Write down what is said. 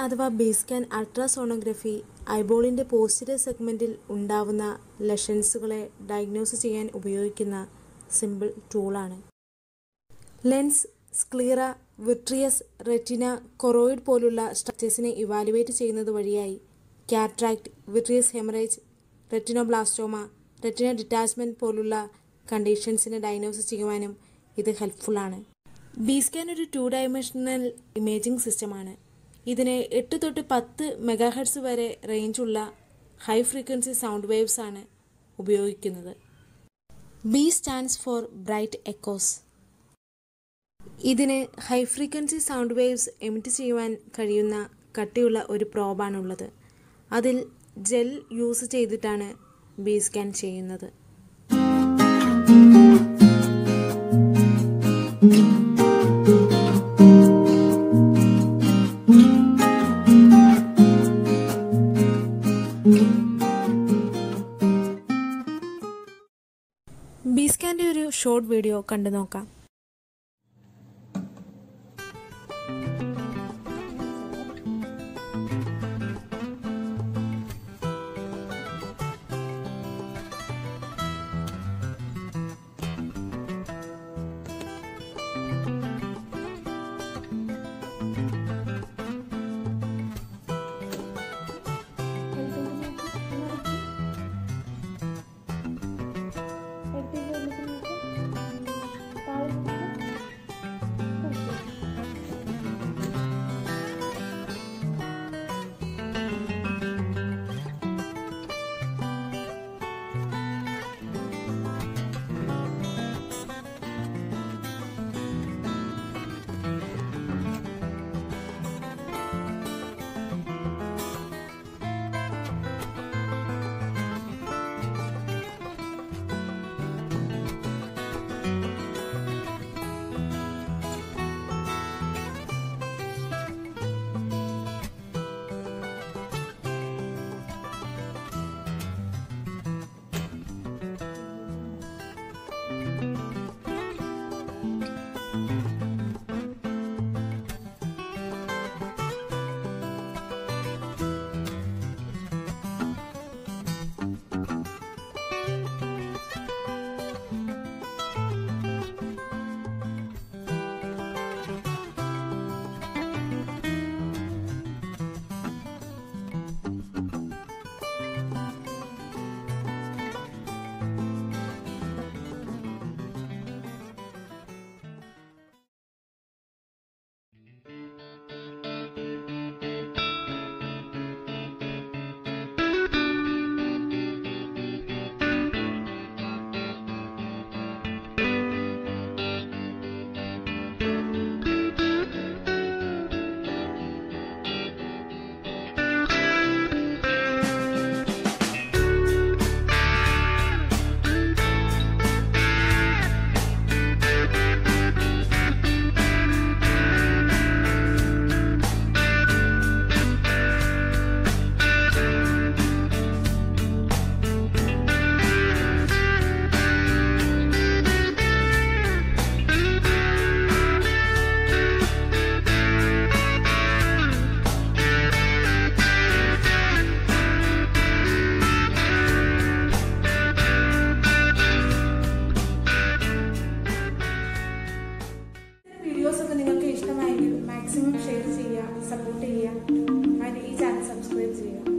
അഥവാ base scan ultrasonography ഐബോളിൻ്റെ posterior സെഗ്മെൻറ്റിൽ ഉണ്ടാവുന്ന ലഷൻസുകളെ ഡയഗ്നോസ് ചെയ്യാൻ ഉപയോഗിക്കുന്ന സിമ്പിൾ ടൂളാണ് lens sclera vitreous retina choroid പോലുള്ള സ്ട്രക്ചേഴ്സിനെ ഇവാലുവേറ്റ് ചെയ്യുന്നത് വഴിയായി cataract vitreous haemorrhage retinoblastoma retina detachment പോലുള്ള കണ്ടീഷൻസിനെ ഡയഗ്നോസ് ചെയ്യുവാനും ഇത് ഹെൽപ്ഫുള്ളാണ് ബി സ്കാൻ ഒരു ടു ഡയമെൻഷണൽ ഇമേജിംഗ് സിസ്റ്റമാണ് ഇതിന് എട്ട് തൊട്ട് പത്ത് മെഗാഹെർട്സ് വരെ റേഞ്ചുള്ള ഹൈ ഫ്രീക്വൻസി സൗണ്ട് വേവ്സ് ആണ് ഉപയോഗിക്കുന്നത് B stands for bright echoes ഇതിന് high frequency sound waves emit ചെയ്യുവാൻ കഴിയുന്ന കട്ടിയുള്ള ഒരു പ്രോബാണുള്ളത് അതിൽ ജെൽ യൂസ് ചെയ്തിട്ടാണ് ബി സ്കാൻ ചെയ്യുന്നത് ബി സ്കാൻ്റെ ഒരു ഷോർട്ട് വീഡിയോ കണ്ടു നോക്കാം വീഡിയോസ് ഒക്കെ നിങ്ങൾക്ക് ഇഷ്ടമായെങ്കിൽ മാക്സിമം ഷെയർ ചെയ്യുക സപ്പോർട്ട് ചെയ്യുക ആൻഡ് ഈ ചാനൽ സബ്സ്ക്രൈബ് ചെയ്യുക